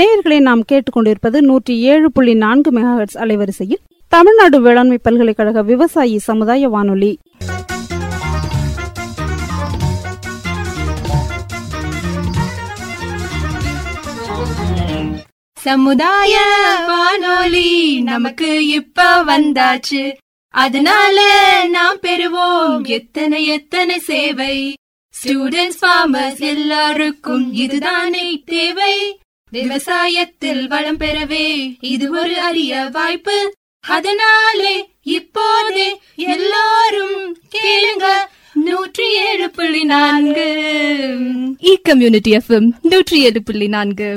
நேயர்களை நாம் கேட்டுக்கொண்டிருப்பது நூற்றி ஏழு புள்ளி நான்கு மெகாஹெட்ஸ் அலைவரிசையில் தமிழ்நாடு வேளாண்மை பல்கலைக்கழக விவசாயி சமுதாய வானொலி சமுதாய வானொலி நமக்கு இப்ப வந்தாச்சு அதனால நாம் பெறுவோம் எத்தனை எத்தனை சேவை ஸ்டூடெண்ட்ஸ் ஃபார்மர்ஸ் எல்லாருக்கும் இதுதானே தேவை விவசாயத்தில் வளம் பெறவே இது ஒரு அரிய வாய்ப்பு அதனாலே இப்போதே எல்லாரும் கேளுங்க நூற்றி ஏழு புள்ளி நான்கு இ கம்யூனிட்டி எஃப்எம் நூற்றி ஏழு புள்ளி நான்கு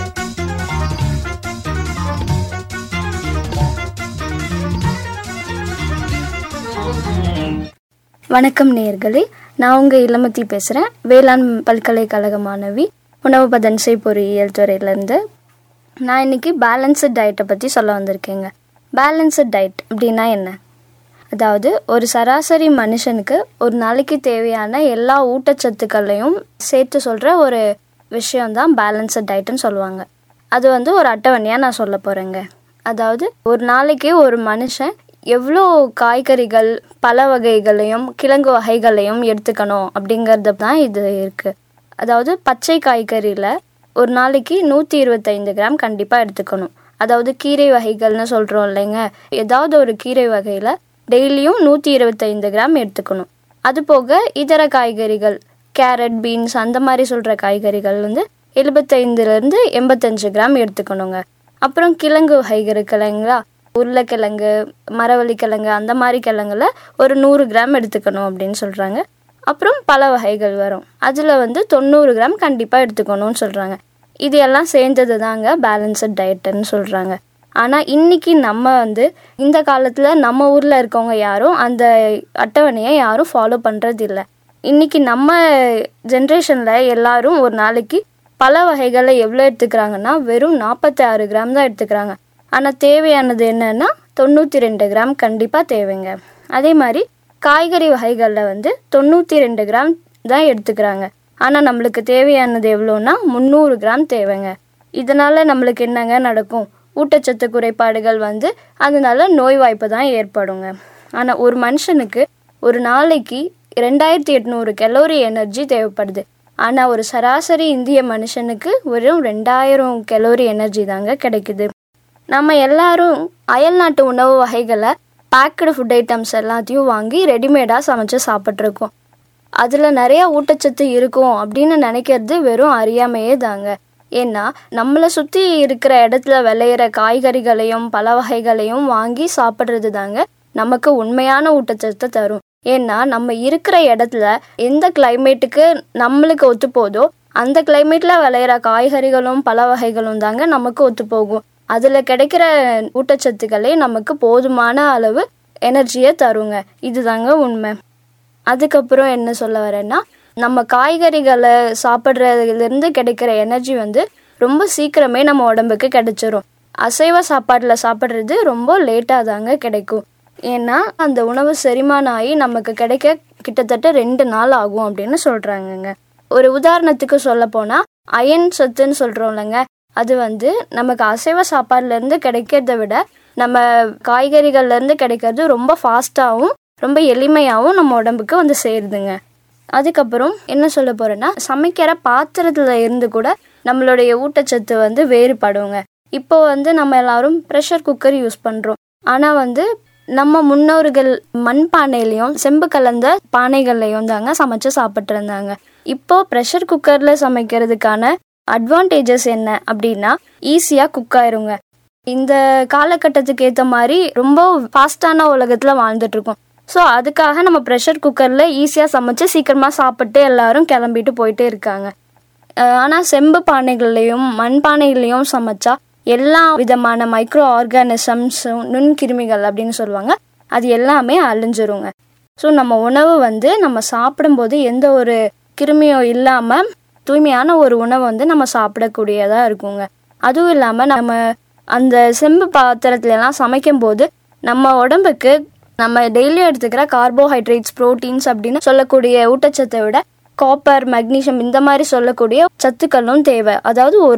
வணக்கம் நேயர்களே நான் உங்கள் இளமதி பேசுகிறேன் வேளாண் பல்கலைக்கழக மாணவி உணவு பதன்சை பொறியியல் துறையிலேருந்து நான் இன்னைக்கு பேலன்ஸ்டு டயட்டை பற்றி சொல்ல வந்திருக்கேங்க பேலன்ஸ்டு டயட் அப்படின்னா என்ன அதாவது ஒரு சராசரி மனுஷனுக்கு ஒரு நாளைக்கு தேவையான எல்லா ஊட்டச்சத்துக்களையும் சேர்த்து சொல்கிற ஒரு விஷயம்தான் பேலன்ஸ்டு டயட்டுன்னு சொல்லுவாங்க அது வந்து ஒரு அட்டவணையாக நான் சொல்ல போகிறேங்க அதாவது ஒரு நாளைக்கு ஒரு மனுஷன் எவ்வளோ காய்கறிகள் பல வகைகளையும் கிழங்கு வகைகளையும் எடுத்துக்கணும் அப்படிங்கிறது தான் இது இருக்குது அதாவது பச்சை காய்கறியில் ஒரு நாளைக்கு நூற்றி இருபத்தைந்து கிராம் கண்டிப்பாக எடுத்துக்கணும் அதாவது கீரை வகைகள்னு சொல்கிறோம் இல்லைங்க ஏதாவது ஒரு கீரை வகையில் டெய்லியும் நூற்றி இருபத்தைந்து கிராம் எடுத்துக்கணும் அது போக இதர காய்கறிகள் கேரட் பீன்ஸ் அந்த மாதிரி சொல்கிற காய்கறிகள் வந்து எழுபத்தைந்துலேருந்து எண்பத்தஞ்சு கிராம் எடுத்துக்கணுங்க அப்புறம் கிழங்கு வகைகள் இருக்கு இல்லைங்களா உருளைக்கிழங்கு மரவள்ளி கிழங்கு அந்த மாதிரி கிழங்குல ஒரு நூறு கிராம் எடுத்துக்கணும் அப்படின்னு சொல்கிறாங்க அப்புறம் பல வகைகள் வரும் அதில் வந்து தொண்ணூறு கிராம் கண்டிப்பாக எடுத்துக்கணும்னு சொல்கிறாங்க இது எல்லாம் சேர்ந்தது தாங்க பேலன்ஸ்ட் டயட்டுன்னு சொல்கிறாங்க ஆனால் இன்னைக்கு நம்ம வந்து இந்த காலத்தில் நம்ம ஊரில் இருக்கவங்க யாரும் அந்த அட்டவணையை யாரும் ஃபாலோ பண்ணுறது இல்லை இன்னைக்கு நம்ம ஜென்ரேஷனில் எல்லாரும் ஒரு நாளைக்கு பல வகைகளை எவ்வளோ எடுத்துக்கிறாங்கன்னா வெறும் நாற்பத்தி ஆறு கிராம் தான் எடுத்துக்கிறாங்க ஆனால் தேவையானது என்னன்னா தொண்ணூற்றி ரெண்டு கிராம் கண்டிப்பாக தேவைங்க அதே மாதிரி காய்கறி வகைகளில் வந்து தொண்ணூற்றி ரெண்டு கிராம் தான் எடுத்துக்கிறாங்க ஆனால் நம்மளுக்கு தேவையானது எவ்வளோன்னா முந்நூறு கிராம் தேவைங்க இதனால நம்மளுக்கு என்னங்க நடக்கும் ஊட்டச்சத்து குறைபாடுகள் வந்து அதனால நோய் வாய்ப்பு தான் ஏற்படுங்க ஆனால் ஒரு மனுஷனுக்கு ஒரு நாளைக்கு ரெண்டாயிரத்தி எட்நூறு கெலோரி எனர்ஜி தேவைப்படுது ஆனால் ஒரு சராசரி இந்திய மனுஷனுக்கு வெறும் ரெண்டாயிரம் கெலோரி எனர்ஜி தாங்க கிடைக்குது நம்ம எல்லாரும் அயல்நாட்டு உணவு வகைகளை பேக்கடு ஃபுட் ஐட்டம்ஸ் எல்லாத்தையும் வாங்கி ரெடிமேடாக சமைச்சு சாப்பிட்ருக்கோம் அதில் நிறைய ஊட்டச்சத்து இருக்கும் அப்படின்னு நினைக்கிறது வெறும் அறியாமையே தாங்க ஏன்னா நம்மளை சுற்றி இருக்கிற இடத்துல விளையிற காய்கறிகளையும் பல வகைகளையும் வாங்கி சாப்பிட்றது தாங்க நமக்கு உண்மையான ஊட்டச்சத்தை தரும் ஏன்னா நம்ம இருக்கிற இடத்துல எந்த கிளைமேட்டுக்கு நம்மளுக்கு ஒத்து போதோ அந்த கிளைமேட்ல விளையிற காய்கறிகளும் பல வகைகளும் தாங்க நமக்கு ஒத்து போகும் அதில் கிடைக்கிற ஊட்டச்சத்துக்களே நமக்கு போதுமான அளவு எனர்ஜியை தருங்க இதுதாங்க உண்மை அதுக்கப்புறம் என்ன சொல்ல வரேன்னா நம்ம காய்கறிகளை சாப்பிட்றதுலேருந்து கிடைக்கிற எனர்ஜி வந்து ரொம்ப சீக்கிரமே நம்ம உடம்புக்கு கிடைச்சிரும் அசைவ சாப்பாட்டில் சாப்பிட்றது ரொம்ப லேட்டாக தாங்க கிடைக்கும் ஏன்னா அந்த உணவு செரிமானம் ஆகி நமக்கு கிடைக்க கிட்டத்தட்ட ரெண்டு நாள் ஆகும் அப்படின்னு சொல்கிறாங்கங்க ஒரு உதாரணத்துக்கு சொல்ல போனால் அயன் சத்துன்னு சொல்கிறோம் இல்லைங்க அது வந்து நமக்கு அசைவ சாப்பாடுலேருந்து கிடைக்கிறத விட நம்ம காய்கறிகள்லேருந்து கிடைக்கிறது ரொம்ப ஃபாஸ்ட்டாகவும் ரொம்ப எளிமையாகவும் நம்ம உடம்புக்கு வந்து சேருதுங்க அதுக்கப்புறம் என்ன சொல்ல போகிறேன்னா சமைக்கிற பாத்திரத்தில் இருந்து கூட நம்மளுடைய ஊட்டச்சத்து வந்து வேறுபடுங்க இப்போ வந்து நம்ம எல்லாரும் ப்ரெஷர் குக்கர் யூஸ் பண்ணுறோம் ஆனால் வந்து நம்ம முன்னோர்கள் மண் பானையிலையும் செம்பு கலந்த பானைகள்லையும் தாங்க சமைச்சு சாப்பிட்டு இருந்தாங்க இப்போ ப்ரெஷர் குக்கரில் சமைக்கிறதுக்கான அட்வான்டேஜஸ் என்ன அப்படின்னா ஈஸியாக குக் ஆயிருங்க இந்த காலகட்டத்துக்கு ஏற்ற மாதிரி ரொம்ப ஃபாஸ்டான உலகத்தில் வாழ்ந்துட்டு இருக்கோம் ஸோ அதுக்காக நம்ம ப்ரெஷர் குக்கரில் ஈஸியாக சமைச்சு சீக்கிரமாக சாப்பிட்டு எல்லாரும் கிளம்பிட்டு போயிட்டே இருக்காங்க ஆனால் செம்பு பானைகள்லையும் மண் பானைகள்லையும் சமைச்சா எல்லா விதமான மைக்ரோ ஆர்கானிசம்ஸும் நுண்கிருமிகள் அப்படின்னு சொல்லுவாங்க அது எல்லாமே அழிஞ்சிருங்க ஸோ நம்ம உணவு வந்து நம்ம சாப்பிடும்போது எந்த ஒரு கிருமியும் இல்லாமல் தூய்மையான ஒரு உணவை வந்து நம்ம சாப்பிடக்கூடியதாக இருக்குங்க அதுவும் இல்லாமல் நம்ம அந்த செம்பு பாத்திரத்துலலாம் சமைக்கும் போது நம்ம உடம்புக்கு நம்ம டெய்லியும் எடுத்துக்கிற கார்போஹைட்ரேட்ஸ் ப்ரோட்டீன்ஸ் அப்படின்னு சொல்லக்கூடிய ஊட்டச்சத்தை விட காப்பர் மெக்னீஷியம் இந்த மாதிரி சொல்லக்கூடிய சத்துக்களும் தேவை அதாவது ஒரு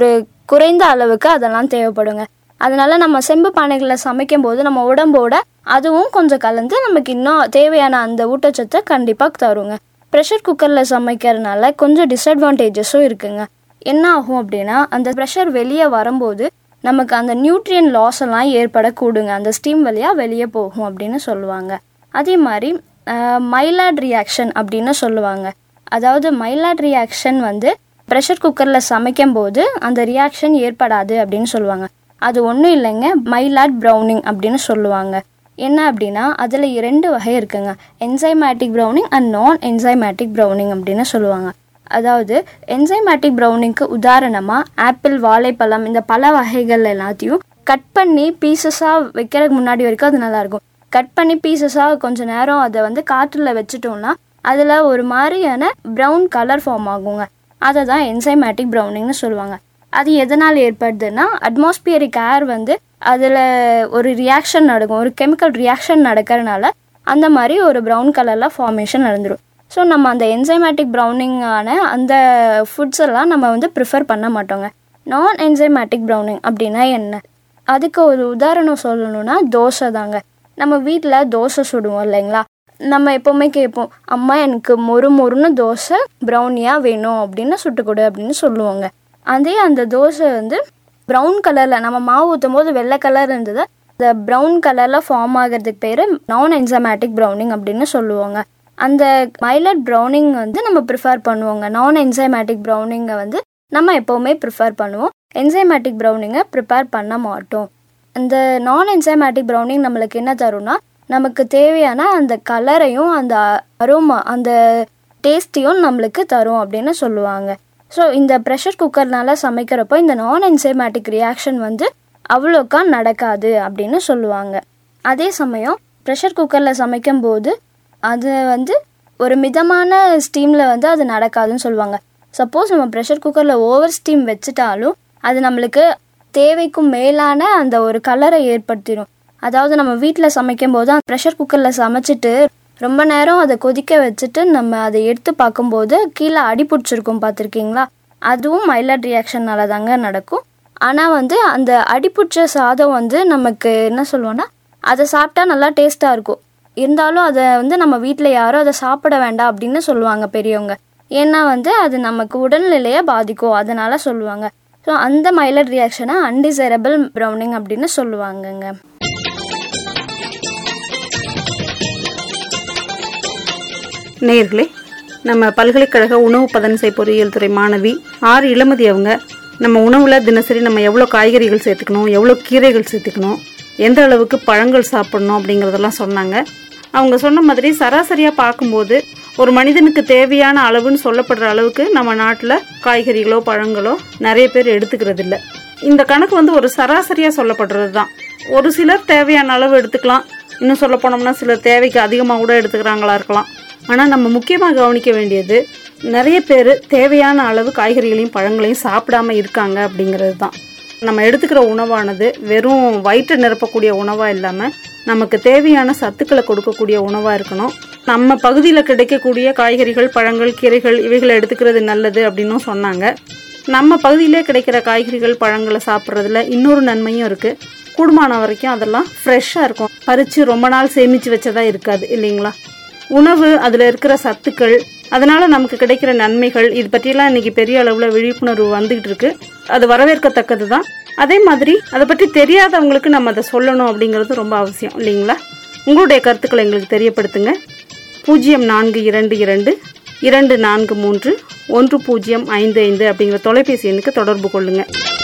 குறைந்த அளவுக்கு அதெல்லாம் தேவைப்படுங்க அதனால நம்ம செம்பு பானைகளில் சமைக்கும் போது நம்ம உடம்போட அதுவும் கொஞ்சம் கலந்து நமக்கு இன்னும் தேவையான அந்த ஊட்டச்சத்தை கண்டிப்பாக தருங்க ப்ரெஷர் குக்கரில் சமைக்கிறதுனால கொஞ்சம் டிஸ்அட்வான்டேஜஸும் இருக்குங்க என்ன ஆகும் அப்படின்னா அந்த ப்ரெஷர் வெளியே வரும்போது நமக்கு அந்த நியூட்ரியன் லாஸ் எல்லாம் ஏற்படக்கூடுங்க அந்த ஸ்டீம் வழியாக வெளியே போகும் அப்படின்னு சொல்லுவாங்க அதே மாதிரி மைலாட் ரியாக்ஷன் அப்படின்னு சொல்லுவாங்க அதாவது மைலாட் ரியாக்ஷன் வந்து ப்ரெஷர் குக்கரில் சமைக்கும் போது அந்த ரியாக்ஷன் ஏற்படாது அப்படின்னு சொல்லுவாங்க அது ஒன்றும் இல்லைங்க மைலாட் ப்ரௌனிங் அப்படின்னு சொல்லுவாங்க என்ன அப்படின்னா அதில் இரண்டு வகை இருக்குங்க enzymatic browning and non enzymatic browning அப்படின்னு சொல்லுவாங்க அதாவது என்சைமேட்டிக் ப்ரௌனிங்க்கு உதாரணமாக ஆப்பிள் வாழைப்பழம் இந்த பல வகைகள் எல்லாத்தையும் கட் பண்ணி பீசஸாக வைக்கிறதுக்கு முன்னாடி வரைக்கும் அது நல்லாயிருக்கும் கட் பண்ணி பீசஸாக கொஞ்ச நேரம் அதை வந்து காற்றில் வச்சுட்டோம்னா அதில் ஒரு மாதிரியான ப்ரௌன் கலர் ஃபார்ம் ஆகுங்க அதை தான் என்சைமேட்டிக் ப்ரௌனிங்னு சொல்லுவாங்க அது எதனால் ஏற்படுதுன்னா அட்மாஸ்பியரிக் ஏர் வந்து அதில் ஒரு ரியாக்ஷன் நடக்கும் ஒரு கெமிக்கல் ரியாக்ஷன் நடக்கிறதுனால அந்த மாதிரி ஒரு ப்ரௌன் கலரில் ஃபார்மேஷன் நடந்துடும் ஸோ நம்ம அந்த என்சைமேட்டிக் ப்ரௌனிங்கான அந்த ஃபுட்ஸ் எல்லாம் நம்ம வந்து ப்ரிஃபர் பண்ண மாட்டோங்க நான் என்சைமேட்டிக் ப்ரௌனிங் அப்படின்னா என்ன அதுக்கு ஒரு உதாரணம் சொல்லணும்னா தோசை தாங்க நம்ம வீட்டில் தோசை சுடுவோம் இல்லைங்களா நம்ம எப்போவுமே கேட்போம் அம்மா எனக்கு மொறு மொறுன்னு தோசை ப்ரௌனியாக வேணும் அப்படின்னு சுட்டு கொடு அப்படின்னு சொல்லுவாங்க அதே அந்த தோசை வந்து ப்ரௌன் கலரில் நம்ம மாவு ஊற்றும் போது வெள்ளை கலர் இருந்தது இந்த ப்ரௌன் கலரில் ஃபார்ம் ஆகிறதுக்கு பேர் நான் என்சமேட்டிக் ப்ரௌனிங் அப்படின்னு சொல்லுவாங்க அந்த மைலட் ப்ரௌனிங் வந்து நம்ம ப்ரிஃபர் பண்ணுவோங்க நான் என்சைமேட்டிக் ப்ரௌனிங்கை வந்து நம்ம எப்போவுமே ப்ரிஃபர் பண்ணுவோம் என்சைமேட்டிக் ப்ரௌனிங்கை ப்ரிப்பேர் பண்ண மாட்டோம் இந்த நான் என்சைமேட்டிக் ப்ரௌனிங் நம்மளுக்கு என்ன தரும்னா நமக்கு தேவையான அந்த கலரையும் அந்த அரோமா அந்த டேஸ்ட்டையும் நம்மளுக்கு தரும் அப்படின்னு சொல்லுவாங்க ஸோ இந்த ப்ரெஷர் குக்கர்னால சமைக்கிறப்போ இந்த நான் என்சைமேட்டிக் ரியாக்ஷன் வந்து அவ்வளோக்கா நடக்காது அப்படின்னு சொல்லுவாங்க அதே சமயம் ப்ரெஷர் குக்கரில் சமைக்கும் போது அது வந்து ஒரு மிதமான ஸ்டீமில் வந்து அது நடக்காதுன்னு சொல்லுவாங்க சப்போஸ் நம்ம ப்ரெஷர் குக்கரில் ஓவர் ஸ்டீம் வச்சுட்டாலும் அது நம்மளுக்கு தேவைக்கும் மேலான அந்த ஒரு கலரை ஏற்படுத்திடும் அதாவது நம்ம வீட்டில் சமைக்கும் போது ப்ரெஷர் குக்கரில் சமைச்சிட்டு ரொம்ப நேரம் அதை கொதிக்க வச்சுட்டு நம்ம அதை எடுத்து பார்க்கும்போது கீழே அடி பிடிச்சிருக்கும் பார்த்துருக்கீங்களா அதுவும் மைலட் ரியாக்ஷனால தாங்க நடக்கும் ஆனால் வந்து அந்த அடிப்புச்ச சாதம் வந்து நமக்கு என்ன சொல்லுவோன்னா அதை சாப்பிட்டா நல்லா டேஸ்ட்டாக இருக்கும் இருந்தாலும் அதை வந்து நம்ம வீட்டில் யாரும் அதை சாப்பிட வேண்டாம் அப்படின்னு சொல்லுவாங்க பெரியவங்க ஏன்னா வந்து அது நமக்கு உடல்நிலையை பாதிக்கும் அதனால சொல்லுவாங்க ஸோ அந்த மைலட் ரியாக்ஷனை அன்டிசைரபிள் ப்ரௌனிங் அப்படின்னு சொல்லுவாங்கங்க நேயர்களே நம்ம பல்கலைக்கழக உணவு பதனிசை பொறியியல் துறை மாணவி ஆர் இளமதி அவங்க நம்ம உணவில் தினசரி நம்ம எவ்வளோ காய்கறிகள் சேர்த்துக்கணும் எவ்வளோ கீரைகள் சேர்த்துக்கணும் எந்த அளவுக்கு பழங்கள் சாப்பிடணும் அப்படிங்கிறதெல்லாம் சொன்னாங்க அவங்க சொன்ன மாதிரி சராசரியாக பார்க்கும்போது ஒரு மனிதனுக்கு தேவையான அளவுன்னு சொல்லப்படுற அளவுக்கு நம்ம நாட்டில் காய்கறிகளோ பழங்களோ நிறைய பேர் எடுத்துக்கிறது இல்லை இந்த கணக்கு வந்து ஒரு சராசரியாக சொல்லப்படுறது தான் ஒரு சிலர் தேவையான அளவு எடுத்துக்கலாம் இன்னும் சொல்ல போனோம்னா சிலர் தேவைக்கு அதிகமாக கூட எடுத்துக்கிறாங்களா இருக்கலாம் ஆனால் நம்ம முக்கியமாக கவனிக்க வேண்டியது நிறைய பேர் தேவையான அளவு காய்கறிகளையும் பழங்களையும் சாப்பிடாம இருக்காங்க அப்படிங்கிறது தான் நம்ம எடுத்துக்கிற உணவானது வெறும் வயிற்றை நிரப்பக்கூடிய உணவாக இல்லாமல் நமக்கு தேவையான சத்துக்களை கொடுக்கக்கூடிய உணவாக இருக்கணும் நம்ம பகுதியில் கிடைக்கக்கூடிய காய்கறிகள் பழங்கள் கீரைகள் இவைகளை எடுத்துக்கிறது நல்லது அப்படின்னும் சொன்னாங்க நம்ம பகுதியிலே கிடைக்கிற காய்கறிகள் பழங்களை சாப்பிட்றதுல இன்னொரு நன்மையும் இருக்குது கூடுமான வரைக்கும் அதெல்லாம் ஃப்ரெஷ்ஷாக இருக்கும் பறித்து ரொம்ப நாள் சேமித்து வச்சதா இருக்காது இல்லைங்களா உணவு அதில் இருக்கிற சத்துக்கள் அதனால நமக்கு கிடைக்கிற நன்மைகள் இது பற்றியெல்லாம் இன்னைக்கு பெரிய அளவில் விழிப்புணர்வு வந்துகிட்டு இருக்கு அது வரவேற்கத்தக்கது தான் அதே மாதிரி அதை பற்றி தெரியாதவங்களுக்கு நம்ம அதை சொல்லணும் அப்படிங்கிறது ரொம்ப அவசியம் இல்லைங்களா உங்களுடைய கருத்துக்களை எங்களுக்கு தெரியப்படுத்துங்க பூஜ்ஜியம் நான்கு இரண்டு இரண்டு இரண்டு நான்கு மூன்று ஒன்று பூஜ்ஜியம் ஐந்து ஐந்து அப்படிங்கிற தொலைபேசி எண்ணுக்கு தொடர்பு கொள்ளுங்கள்